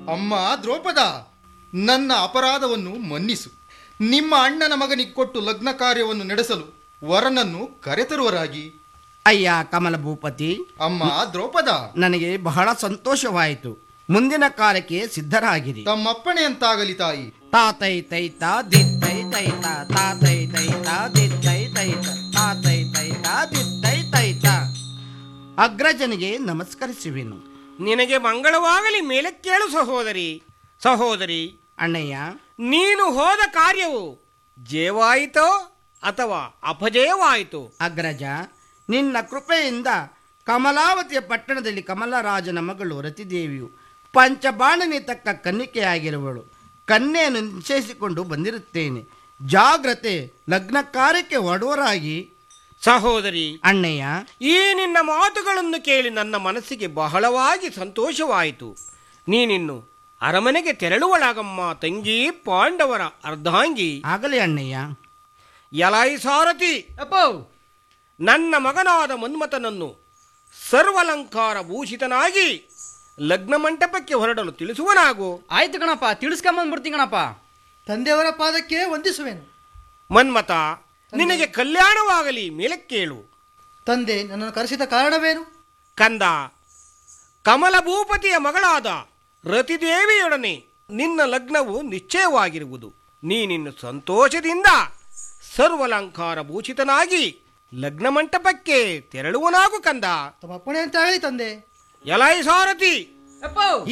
ಅಮ್ಮ ದ್ರೌಪದ ನನ್ನ ಅಪರಾಧವನ್ನು ಮನ್ನಿಸು ನಿಮ್ಮ ಅಣ್ಣನ ಮಗನಿಗೆ ಕೊಟ್ಟು ಲಗ್ನ ಕಾರ್ಯವನ್ನು ನಡೆಸಲು ವರನನ್ನು ಕರೆತರುವರಾಗಿ ಅಯ್ಯ ಕಮಲ ಭೂಪತಿ ಅಮ್ಮ ದ್ರೌಪದ ನನಗೆ ಬಹಳ ಸಂತೋಷವಾಯಿತು ಮುಂದಿನ ಕಾರ್ಯಕ್ಕೆ ಸಿದ್ಧರಾಗಿರಿ ತಮ್ಮಪ್ಪಣೆಯಂತಾಗಲಿ ತಾಯಿ ತಾತೈ ತೈತ ದಿತ್ತೈ ತೈತ ತಾತೈ ತೈತ ದಿತ್ತೈ ತೈತ ತಾತೈ ತೈತ ದಿತ್ತೈ ತೈತ ಅಗ್ರಜನಿಗೆ ನಮಸ್ಕರಿಸುವೆನು ನಿನಗೆ ಮಂಗಳವಾಗಲಿ ಮೇಲೆ ಕೇಳು ಸಹೋದರಿ ಸಹೋದರಿ ಅಣ್ಣಯ್ಯ ನೀನು ಹೋದ ಕಾರ್ಯವು ಜಯವಾಯಿತೋ ಅಥವಾ ಅಪಜಯವಾಯಿತು ಅಗ್ರಜ ನಿನ್ನ ಕೃಪೆಯಿಂದ ಕಮಲಾವತಿಯ ಪಟ್ಟಣದಲ್ಲಿ ಕಮಲರಾಜನ ಮಗಳು ರತಿದೇವಿಯು ಪಂಚಬಾಣನೆ ತಕ್ಕ ಕನ್ನಿಕೆಯಾಗಿರುವಳು ಕನ್ಯೆಯನ್ನು ನಿಶ್ಚಯಿಸಿಕೊಂಡು ಬಂದಿರುತ್ತೇನೆ ಜಾಗ್ರತೆ ಲಗ್ನ ಕಾರ್ಯಕ್ಕೆ ಹೊಡವರಾಗಿ ಸಹೋದರಿ ಅಣ್ಣಯ್ಯ ಈ ನಿನ್ನ ಮಾತುಗಳನ್ನು ಕೇಳಿ ನನ್ನ ಮನಸ್ಸಿಗೆ ಬಹಳವಾಗಿ ಸಂತೋಷವಾಯಿತು ನೀನಿನ್ನು ಅರಮನೆಗೆ ತೆರಳುವಳಾಗಮ್ಮ ತಂಗಿ ಪಾಂಡವರ ಅರ್ಧಾಂಗಿ ಆಗಲಿ ಅಣ್ಣಯ್ಯ ಎಲಾಯಿ ಸಾರಥಿ ಅಪ್ಪೋ ನನ್ನ ಮಗನಾದ ಮನ್ಮಥನನ್ನು ಸರ್ವಲಂಕಾರ ಭೂಷಿತನಾಗಿ ಲಗ್ನ ಮಂಟಪಕ್ಕೆ ಹೊರಡಲು ತಿಳಿಸುವನಾಗು ಆಯ್ತು ಕಣಪ್ಪ ತಿಳಿಸ್ಕೊಂಬಂದ್ಬಿಡ್ತೀನಿ ಕಣಪ್ಪ ತಂದೆಯವರ ಪಾದಕ್ಕೆ ವಂದಿಸುವೆನು ಮನ್ಮಥ ನಿನಗೆ ಕಲ್ಯಾಣವಾಗಲಿ ಮೇಲಕ್ಕೇಳು ತಂದೆ ನನ್ನನ್ನು ಕರೆಸಿದ ಕಾರಣವೇನು ಕಂದ ಕಮಲ ಭೂಪತಿಯ ಮಗಳಾದ ರತಿದೇವಿಯೊಡನೆ ನಿನ್ನ ಲಗ್ನವು ನಿಶ್ಚಯವಾಗಿರುವುದು ನೀನಿನ್ನು ಸಂತೋಷದಿಂದ ಸರ್ವಲಂಕಾರ ಭೂಷಿತನಾಗಿ ಲಗ್ನ ಮಂಟಪಕ್ಕೆ ತೆರಳುವನಾಗು ಕಂದ ತಮ್ಮ ಅಪ್ಪಣೆ ಅಂತಾಗಲಿ ತಂದೆ ಎಲಾಯಿ ಸಾರಥಿ ಅಪ್ಪೋ